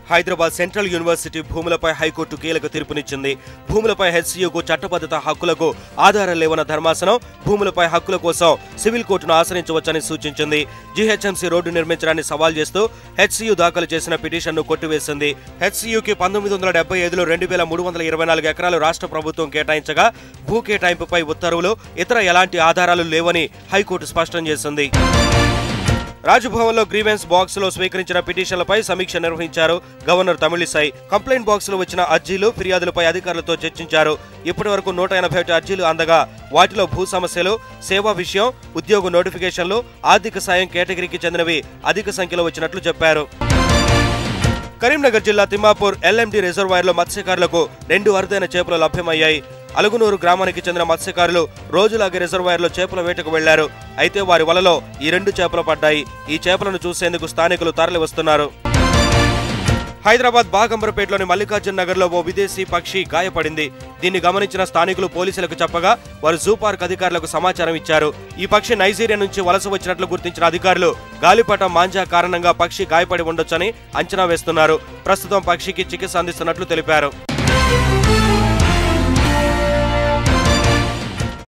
Hyderabad central university భూములపై high court కీలక తీర్పునిచ్చింది భూములపై హెచ్సీయూకు చట్టబద్ధత హక్కులకు ఆధారం లేవన్న ధర్మాసనం భూములపై హక్కుల కోసం సివిల్ కోర్టును ఆశ్రయించవచ్చని సూచించింది జీహెచ్ఎంసీ రోడ్డు నిర్మించడాన్ని సవాల్ చేస్తూ హెచ్సీయూ దాఖలు చేసిన పిటిషన్ను కొట్టివేసింది హెచ్సీయూకి పంతొమ్మిది వందల డెబ్బై ఐదులో రెండు వేల మూడు వందల ఇరవై నాలుగు ఎకరాలు రాష్ట్ర ప్రభుత్వం కేటాయించగా భూ కేటాయింపుపై ఉత్తర్వులు ఇతర ఎలాంటి ఆధారాలు లేవని హైకోర్టు స్పష్టం చేసింది రాజ్భవన్లో గ్రీవెన్స్ బాక్స్ లో స్వీకరించిన పిటిషన్లపై సమీక్ష నిర్వహించారు గవర్నర్ తమిళిసై కంప్లైంట్ బాక్స్ లో వచ్చిన అర్జీలు ఫిర్యాదులపై అధికారులతో చర్చించారు ఇప్పటి వరకు నూట ఎనభై ఒకటి అర్జీలు అందగా వాటిలో భూ సమస్యలు సేవా విషయం ఉద్యోగ నోటిఫికేషన్లు ఆర్థిక సాయం కేటగిరీకి చెందినవి అధిక సంఖ్యలో వచ్చినట్లు చెప్పారు కరీంనగర్ జిల్లా తిమ్మాపూర్ ఎల్ఎండి రిజర్వాయర్లో మత్స్యకారులకు రెండు అరుదైన చేపలు లభ్యమయ్యాయి అలుగునూరు గ్రామానికి చెందిన మత్స్యకారులు రోజులాగే రిజర్వాయర్లో చేపల వేటకు వెళ్లారు అయితే వారి వలలో ఈ రెండు చేపలు పడ్డాయి ఈ చేపలను చూసేందుకు స్థానికులు తరలి వస్తున్నారు హైదరాబాద్ బాగంబరపేటలోని మల్లికార్జున్ నగర్లో ఓ విదేశీ పక్షి గాయపడింది దీన్ని గమనించిన స్థానికులు పోలీసులకు చెప్పగా వారు జూ పార్క్ అధికారులకు సమాచారం ఇచ్చారు ఈ పక్షి నైజీరియా నుంచి వలస వచ్చినట్లు గుర్తించిన అధికారులు గాలిపటం మాంజా కారణంగా పక్షి గాయపడి ఉండొచ్చని అంచనా వేస్తున్నారు ప్రస్తుతం పక్షికి చికిత్స అందిస్తున్నట్లు తెలిపారు